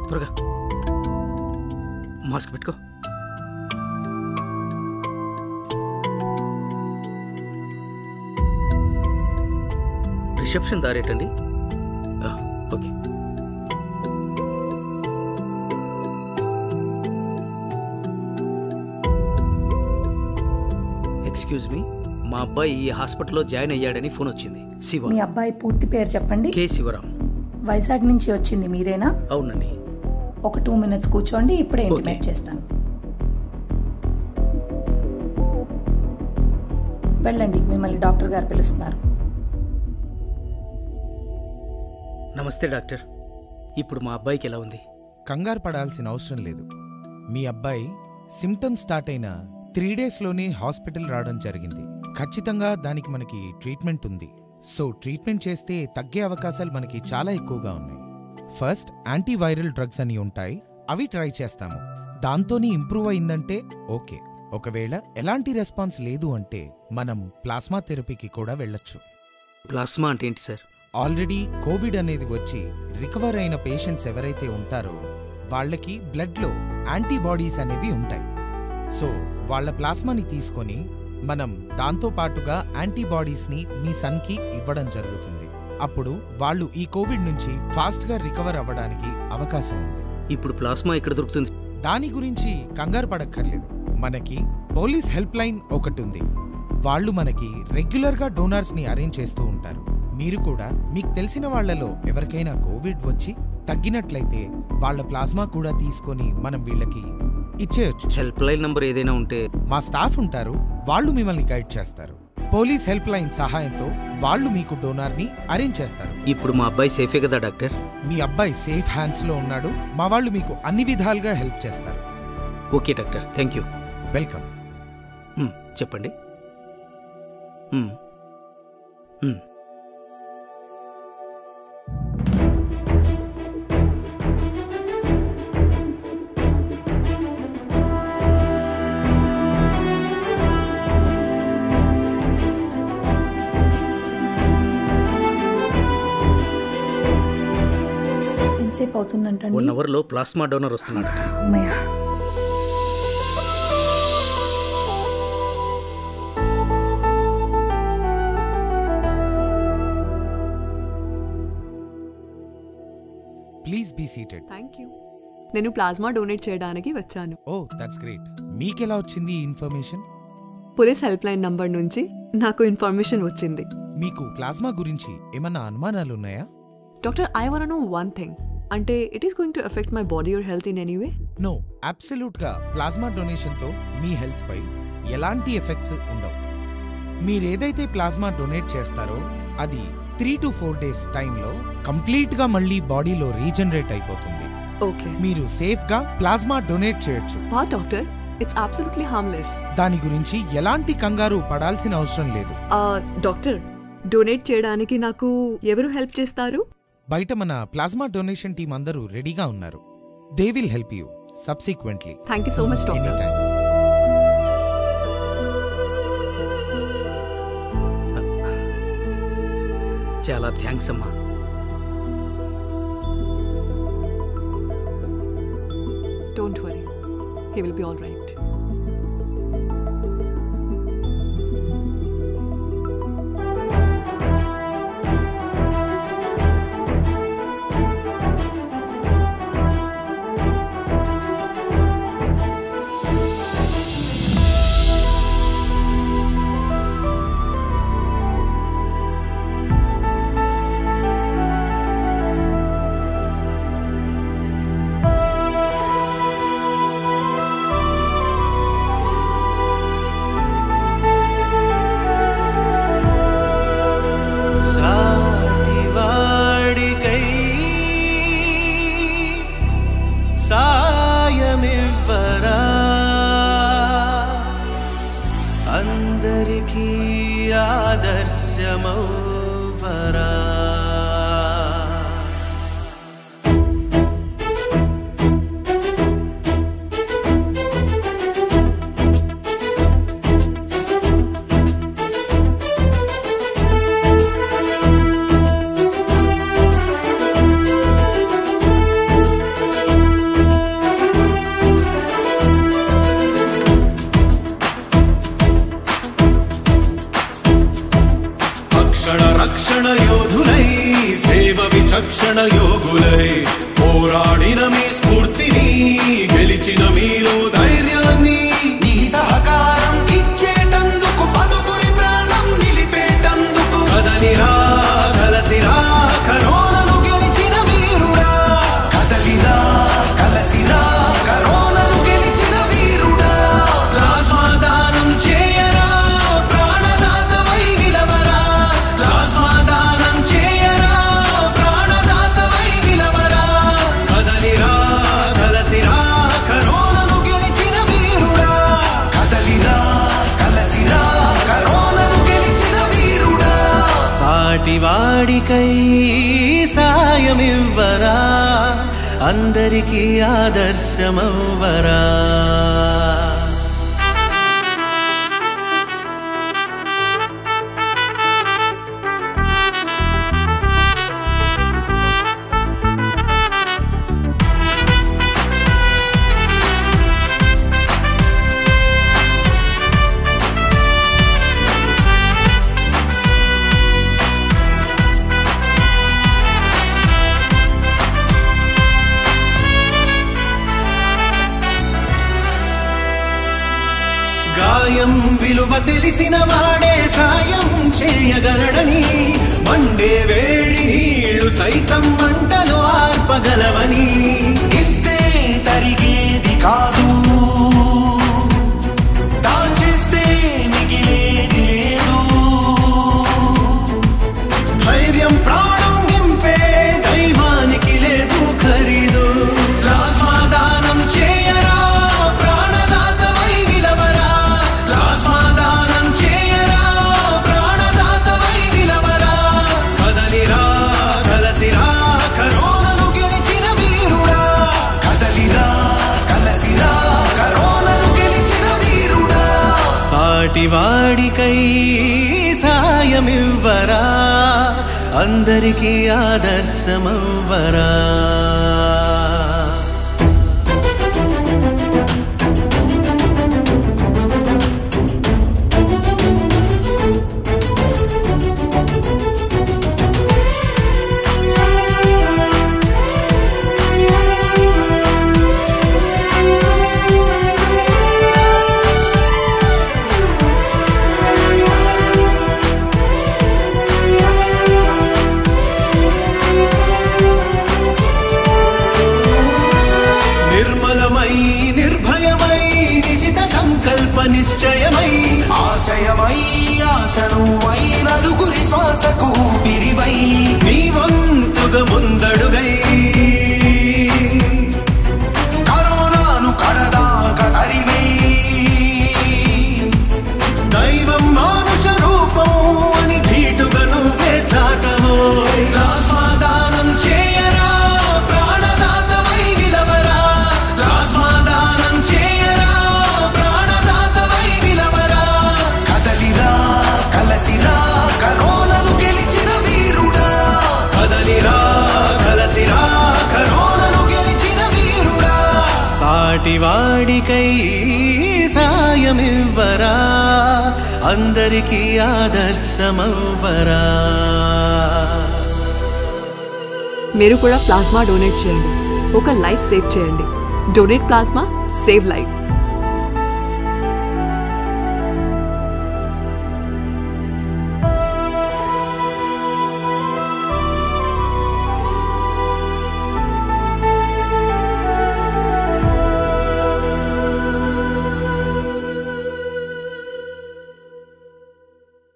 త్వరగా మాస్క్ పెట్టుకో రిసెప్షన్ దారేటండి ఆ, ఓకే ఎక్స్క్యూజ్ మీ మా అబ్బాయి ఈ హాస్పిటల్లో జాయిన్ అయ్యాడని ఫోన్ వచ్చింది శివ మీ అబ్బాయి పూర్తి పేరు చెప్పండి కే శివరాం వైజాగ్ నుంచి వచ్చింది మీరేనా అవునండి ఒక టూ మినిట్స్ కూర్చోండి ఇప్పుడే Okay. ఇంటిమేట్ చేస్తాను వెళ్ళండి మిమ్మల్ని డాక్టర్ గారు పిలుస్తున్నారు నమస్తే డాక్టర్ ఇప్పుడు మా అబ్బాయికి ఎలా ఉంది కంగారు పడాల్సిన అవసరం లేదు మీ అబ్బాయి సిమ్టమ్స్ స్టార్ట్ అయిన త్రీ డేస్లోనే హాస్పిటల్ రావడం జరిగింది ఖచ్చితంగా దానికి మనకి ట్రీట్మెంట్ ఉంది సో ట్రీట్మెంట్ చేస్తే తగ్గే అవకాశాలు మనకి చాలా ఎక్కువగా ఉన్నాయి ఫస్ట్ యాంటీవైరల్ డ్రగ్స్ అని ఉంటాయి అవి ట్రై చేస్తాము దాంతోని ఇంప్రూవ్ అయిందంటే ఓకే ఒకవేళ ఎలాంటి రెస్పాన్స్ లేదు అంటే మనం ప్లాస్మా థెరపీకి కూడా వెళ్ళొచ్చు ప్లాస్మా అంటే ఏంటి సార్ ఆల్రెడీ కోవిడ్ అనేది వచ్చి రికవర్ అయిన పేషెంట్స్ ఎవరైతే ఉంటారో వాళ్ళకి బ్లడ్లో యాంటీబాడీస్ అనేవి ఉంటాయి సో వాళ్ళ ప్లాస్మాని తీసుకొని మనం దాంతో పాటుగా యాంటీబాడీస్ని మీ సన్కి ఇవ్వడం జరుగుతుంది అప్పుడు వాళ్ళు ఈ కోవిడ్ నుంచి ఫాస్ట్గా రికవర్ అవ్వడానికి అవకాశం ఉంది ఇప్పుడు ప్లాస్మా ఎక్కడ దొరుకుతుంది దాని గురించి కంగారు పడక్కర్లేదు మనకి పోలీస్ హెల్ప్ లైన్ ఒకటి ఉంది వాళ్ళు మనకి రెగ్యులర్గా డోనార్స్ని అరేంజ్ చేస్తూ ఉంటారు మీరు కూడా మీకు తెలిసిన వాళ్ళలో ఎవరికైనా కోవిడ్ వచ్చి తగ్గినట్లయితే వాళ్ళ ప్లాస్మా కూడా తీసుకొని మనం వీళ్ళకి ఇచ్చేయొచ్చు హెల్ప్ లైన్ నంబర్ ఏదైనా ఉంటే మా స్టాఫ్ ఉంటారు వాళ్ళు మిమ్మల్ని గైడ్ చేస్తారు పోలీస్ హెల్ప్ లైన్ సహాయంతో వాళ్ళు మీకు డోనార్ని అరేంజ్ చేస్తారు ఇప్పుడు మా అబ్బాయి సేఫే కదా డాక్టర్ మీ అబ్బాయి సేఫ్ హ్యాండ్స్లో ఉన్నాడు మా వాళ్ళు మీకు అన్ని విధాలుగా హెల్ప్ చేస్తారు okay doctor thank you welcome hmm, చెప్పండి హ్మ్. హ్మ్. ఎంతసేపు అవుతుందంటండి వన్ అవర్లో ప్లాస్మా డోనర్ వస్తున్నాడు అమ్మయ్య please be seated thank you నేను ప్లాస్మా డొనేట్ చేయడానికి వచ్చాను ఓ దట్స్ గ్రేట్ మీకెలా వచ్చింది ఈ information police help line number నుంచి నాకు ఇన్ఫర్మేషన్ వచ్చింది మీకు ప్లాస్మా గురించి ఏమన్నా అనుమానాలు ఉన్నాయా doctor I want know one thing అంటే it is going to affect my body or health in any way no absolute గా ప్లాస్మా డొనేషన్ తో మీ హెల్త్ పై ఎలాంటి ఎఫెక్ట్స్ ఉండవు మీరేదైతే ప్లాస్మా డొనేట్ చేస్తారో అది త్రీ టు ఫోర్ డేస్ టైంలో కంప్లీట్ గా మళ్ళీ బాడీలో రీజనరేట్ అయిపోతుంది ఓకే మీరు సేఫ్ గా ప్లాస్మా డొనేట్ చేయొచ్చు వా డాక్టర్ ఇట్స్ అబ్సల్యూట్లీ హార్మ్లెస్ దాని గురించి ఎలాంటి కంగారు పడాల్సిన అవసరం లేదు డాక్టర్ డొనేట్ చేయడానికి నాకు ఎవరు హెల్ప్ చేస్తారు బయట మన ప్లాస్మా డొనేషన్ టీం అందరూ రెడీగా ఉన్నారు they will help you subsequently thank you so much any doctor time చాలా థ్యాంక్స్ అమ్మా don't worry he will be all right సాటివాడికై సాయమివ్వరా అందరికీ ఆదర్శమౌవరా విచక్షణ యోగులై పోరాడిన మీ స్ఫూర్తిని గెలిచిన మీలో ధైర్యాన్ని నీ సహకారం ఇచ్చేటందుకు పదుగురి ప్రాణం నిలిపేటందుకు కదలిరా కలసిరా కరోనను గెలిచిన వీరుడా కదలిరా కలసిరా కరోనాను గెలిచిన వీరుడా ప్లాస్మా దానం చేయరా ప్రాణదాతవై నిలవరా ప్లాస్మా దానం చేయరా ప్రాణదాతవై నిలవరా కదలిరా కలసిరా కరోనను గెలిచిన వీరుడా కదలిరా కలసిరా కరోనాను గెలిచిన వీరుడా సాటివాడికై సాయమివ్వరా అందరికీ ఆదర్శమవ్వరా గాయం విలువ తెలిసిన వాడే సాయం చేయగలడని మండే వేడి నీళ్లు సైతం మంటలు ఆర్పగలవని ఇస్తే తరిగేది కాదు దాచేస్తే మిగిలేది లేదు ధైర్యం ప్రాణం నింపే దైవానికి లేదు ఖరీదు ప్లాస్మా దానం చేయరా ప్రాణదాతవై నిలవరా ప్లాస్మా దానం చేయరా ప్రాణదాతవై నిలవరా కదలిరా కలసిరా కరోనను గెలిచిన వీరుడా కదలిరా కలసిరా కరోనాను గెలిచిన వీరుడా సాటివాడికై సాయమివ్వరా అందరికీ ఆదర్శమవ్వరా నిర్మలమై నిర్భయమై నిశిత సంకల్ప నిశ్చయమై ఆశయమై ఆశను వై నలుగురి శ్వాసకు పిరివై నీ వంతుగా ముందడుగై కరోనాను కడదాక తరివే దైవం మానుష రూపం అని ధీటుగా నువ్వే చాటవో ప్లాస్మా దానం చేయరా ప్రాణదాతవై నిలవరా ప్లాస్మా దానం చేయరా ప్రాణదాతవై నిలవరా కదలిరా కలసిరా కరోనాను గెలిచిన వీరుడా కదలిరా కలసిరా కరోనాను గెలిచిన వీరుడా సాటివాడికై సాయమివ్వరా అందరికీ ఆదర్శమవ్వరా మీరు కూడా ప్లాస్మా డొనేట్ చేయండి ఒక లైఫ్ సేవ్ చేయండి డొనేట్ ప్లాస్మా సేవ్ లైఫ్